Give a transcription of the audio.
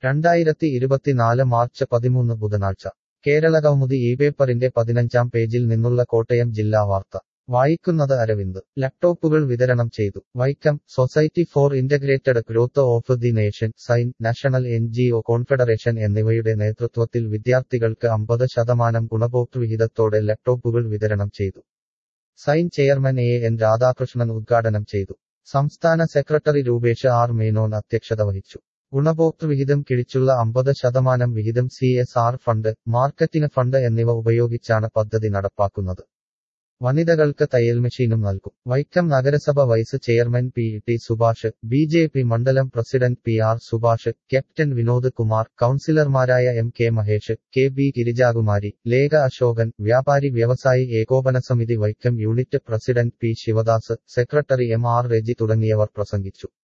രണ്ടായിരത്തി ഇരുപത്തിനാല് മാർച്ച് പതിമൂന്ന് ബുധനാഴ്ച കേരള കൗമുദി ഈ പേപ്പറിന്റെ പതിനഞ്ചാം പേജിൽ നിന്നുള്ള കോട്ടയം ജില്ലാ വാർത്ത വായിക്കുന്നത് അരവിന്ദ് ലാപ്ടോപ്പുകൾ വിതരണം ചെയ്തു Vaikom society for integrated growth of the nation SIGN national N G O confederation എന്നിവയുടെ നേതൃത്വത്തിൽ വിദ്യാർത്ഥികൾക്ക് അമ്പത് ശതമാനം ഗുണഭോക്തൃവിഹിതത്തോടെ ലാപ്ടോപ്പുകൾ വിതരണം ചെയ്തു SIGN chairman A N Radhakrishnan ഉദ്ഘാടനം ചെയ്തു സംസ്ഥാന സെക്രട്ടറി രൂപേഷ് ആർ മേനോൻ അധ്യക്ഷത വഹിച്ചു ഗുണഭോക്തൃവിഹിതം കിഴിച്ചുള്ള അമ്പത് ശതമാനം വിഹിതം C S R fund marketing fund എന്നിവ ഉപയോഗിച്ചാണ് പദ്ധതി നടപ്പാക്കുന്നത് വനിതകൾക്ക് തയ്യൽ മെഷീനും നൽകും വൈക്കം നഗരസഭ vice chairman P T Subhash B J P മണ്ഡലം president P R Subhash captain Vinod Kumar കൌൺസിലർമാരായ M K Mahesh K B Girijakumari Lekha Ashokan വ്യാപാരി വ്യവസായി ഏകോപന സമിതി Vaikom unit president P Sivadas secretary M R Reji തുടങ്ങിയവർ പ്രസംഗിച്ചു